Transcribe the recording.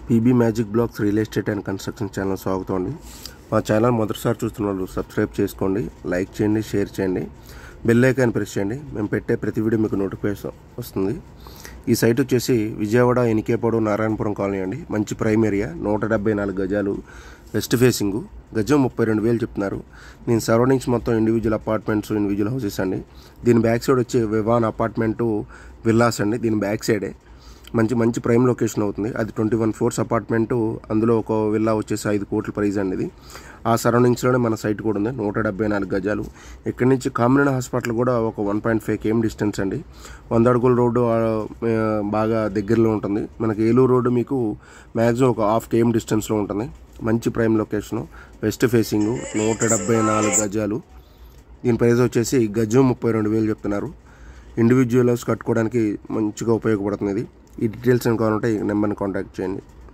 PB magic blocks real estate and construction channel స్వాగతం అండి మా ఛానల్ మొదటిసారి చూస్తున్న వాళ్ళు సబ్స్క్రైబ్ చేసుకోండి లైక్ చేయండి షేర్ చేయండి బెల్ ఐకాన్ ప్రెస్ చేయండి మేము పెట్టే ప్రతి వీడియో మీకు నోటిఫికేషన్ వస్తుంది ఈ సైట్ వచ్చేసి విజయవాడ ఎనికేపాడు నారాయణపురం కాలనీ అండి మంచి ప్రైమ్ ఏరియా నూట డెబ్బై నాలుగు గజాలు వెస్ట్ ఫేసింగ్ గజం ముప్పై రెండు వేలు చెప్తున్నారు దీని సరౌండింగ్స్ మొత్తం ఇండివిజువల్ అపార్ట్మెంట్స్ ఇండివిజువల్ హౌసెస్ అండి దీని బ్యాక్ సైడ్ వచ్చి వివాన్ అపార్ట్మెంటు విల్లాస్ అండి దీని బ్యాక్ సైడే మంచి మంచి ప్రైమ్ లొకేషన్ అవుతుంది అది ట్వంటీ వన్ ఫ్లోర్స్ అపార్ట్మెంటు అందులో ఒక విల్లా వచ్చేసి ఐదు కోట్ల ప్రైజ్ అండి ఇది ఆ సరౌండింగ్స్లోనే మన సైట్ కూడా ఉంది నూట డెబ్బై నాలుగు గజాలు ఇక్కడి నుంచి కామినేని హాస్పిటల్ కూడా ఒక one point five KM distance అండి వంద అడుగుల రోడ్డు ఆ, ఆ, బాగా దగ్గరలో ఉంటుంది మనకి ఏలూరు రోడ్డు మీకు మ్యాక్సిమం ఒక హాఫ్ కేఎం డిస్టెన్స్లో ఉంటుంది మంచి ప్రైమ్ లొకేషను వెస్ట్ ఫేసింగ్ నూట డెబ్బై నాలుగు గజాలు దీని ప్రైస్ వచ్చేసి గజం ముప్పై రెండు వేలు చెప్తున్నారు ఇండివిజువల్ హౌస్ కట్టుకోవడానికి మంచిగా ఉపయోగపడుతుంది ఇది ఈ డీటెయిల్స్ అని కావాలంటే ఈ నెంబర్ని కాంటాక్ట్ చేయండి